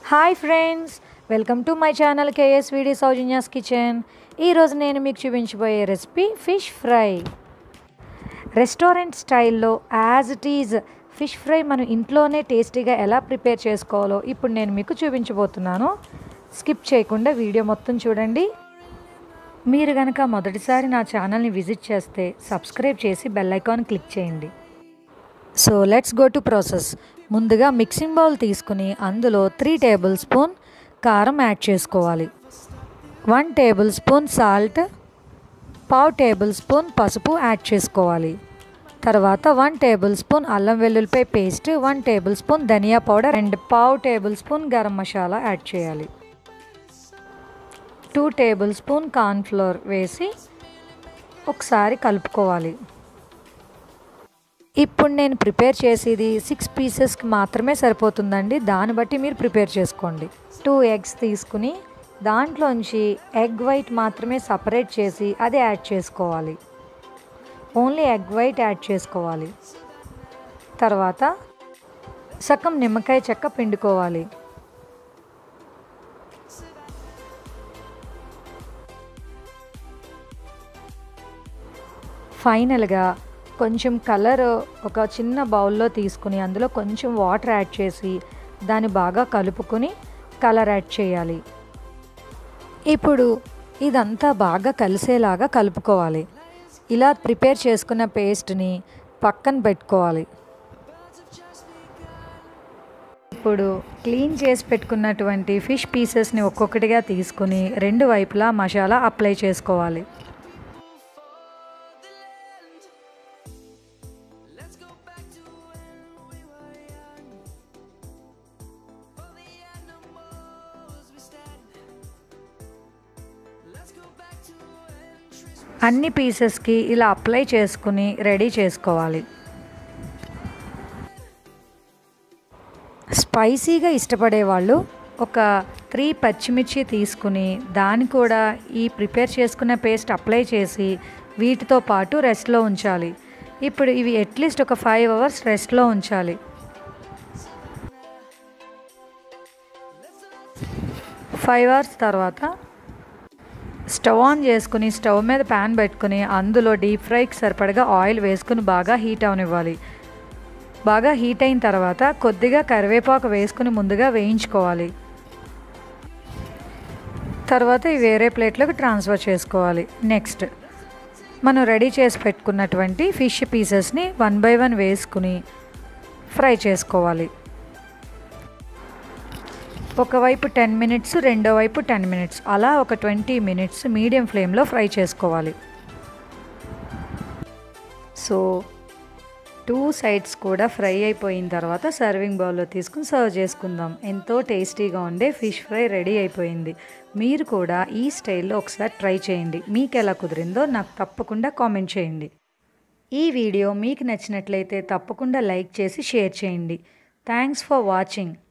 hi friends welcome to my channel KS వీడి Soujanya's kitchen ఈరోజు నేను మీకు చూపించబోయే రెసిపీ ఫిష్ ఫ్రై రెస్టారెంట్ స్టైల్లో as it is fish fry మనం ఇంట్లోనే టేస్టీగా ఎలా ప్రిపేర్ చేసుకోవాలో ఇప్పుడు నేను మీకు చూపించబోతున్నాను స్కిప్ చేయకుండా వీడియో మొత్తం చూడండి మీరు కనుక మొదటిసారి నా ఛానల్ని విజిట్ చేస్తే సబ్స్క్రైబ్ చేసి బెల్ ఐకాన్ క్లిక్ చేయండి so let's go to process ముందుగా మిక్సింగ్ బౌల్ తీసుకుని అందులో త్రీ టేబుల్ స్పూన్ కారం యాడ్ చేసుకోవాలి వన్ టేబుల్ స్పూన్ సాల్ట్ పావు టేబుల్ స్పూన్ పసుపు యాడ్ చేసుకోవాలి తర్వాత వన్ టేబుల్ స్పూన్ అల్లం వెల్లుల్లిపాయ పేస్ట్ వన్ టేబుల్ స్పూన్ ధనియా పౌడర్ అండ్ పావు tablespoon garam masala add చేయాలి టూ టేబుల్ స్పూన్ కార్న్ఫ్లోర్ వేసి ఒకసారి కలుపుకోవాలి ఇప్పుడు నేను ప్రిపేర్ చేసేది సిక్స్ పీసెస్కి మాత్రమే సరిపోతుందండి దాన్ని బట్టి మీరు ప్రిపేర్ చేసుకోండి టూ ఎగ్స్ తీసుకుని దాంట్లోంచి ఎగ్ వైట్ మాత్రమే సపరేట్ చేసి అది యాడ్ చేసుకోవాలి ఓన్లీ ఎగ్ వైట్ యాడ్ చేసుకోవాలి తర్వాత సగం నిమ్మకాయ చెక్క పిండుకోవాలి ఫైనల్గా కొంచెం కలర్ ఒక చిన్న బౌల్లో తీసుకుని అందులో కొంచెం వాటర్ యాడ్ చేసి దాన్ని బాగా కలుపుకొని కలర్ యాడ్ చేయాలి ఇప్పుడు ఇదంతా బాగా కలిసేలాగా కలుపుకోవాలి ఇలా ప్రిపేర్ చేసుకున్న పేస్ట్ని పక్కన పెట్టుకోవాలి ఇప్పుడు క్లీన్ చేసి పెట్టుకున్నటువంటి ఫిష్ పీసెస్ని ఒక్కొక్కటిగా తీసుకుని రెండు వైపులా మసాలా అప్లై చేసుకోవాలి అన్ని పీసెస్కి ఇలా అప్లై చేసుకుని రెడీ చేసుకోవాలి స్పైసీగా ఇష్టపడే వాళ్ళు ఒక త్రీ పచ్చిమిర్చి తీసుకుని దాన్ని కూడా ఈ ప్రిపేర్ చేసుకున్న పేస్ట్ అప్లై చేసి వీటితో పాటు రెస్ట్లో ఉంచాలి ఇప్పుడు ఇవి అట్లీస్ట్ ఒక ఫైవ్ అవర్స్ రెస్ట్లో ఉంచాలి ఫైవ్ అవర్స్ తర్వాత స్టవ్ ఆన్ చేసుకుని స్టవ్ మీద ప్యాన్ పెట్టుకుని అందులో డీప్ ఫ్రైకి సరిపడగా ఆయిల్ వేసుకుని బాగా హీట్ అవనివ్వాలి బాగా హీట్ అయిన తర్వాత కొద్దిగా కరివేపాకు వేసుకుని ముందుగా వేయించుకోవాలి తర్వాత ఇవి వేరే ప్లేట్లోకి ట్రాన్స్ఫర్ చేసుకోవాలి నెక్స్ట్ మనం రెడీ చేసి పెట్టుకున్నటువంటి ఫిష్ పీసెస్ని వన్ బై వన్ వేసుకుని ఫ్రై చేసుకోవాలి ఒకవైపు టెన్ మినిట్స్ రెండో వైపు టెన్ మినిట్స్ అలా ఒక ట్వంటీ మినిట్స్ మీడియం ఫ్లేమ్లో ఫ్రై చేసుకోవాలి సో టూ సైడ్స్ కూడా ఫ్రై అయిపోయిన తర్వాత సర్వింగ్ బౌల్లో తీసుకుని సర్వ్ చేసుకుందాం ఎంతో టేస్టీగా ఉండే ఫిష్ ఫ్రై రెడీ అయిపోయింది మీరు కూడా ఈ స్టైల్లో ఒకసారి ట్రై చేయండి మీకు ఎలా కుదిరిందో నాకు తప్పకుండా కామెంట్ చేయండి ఈ వీడియో మీకు నచ్చినట్లయితే తప్పకుండా లైక్ చేసి షేర్ చేయండి థ్యాంక్స్ ఫర్ వాచింగ్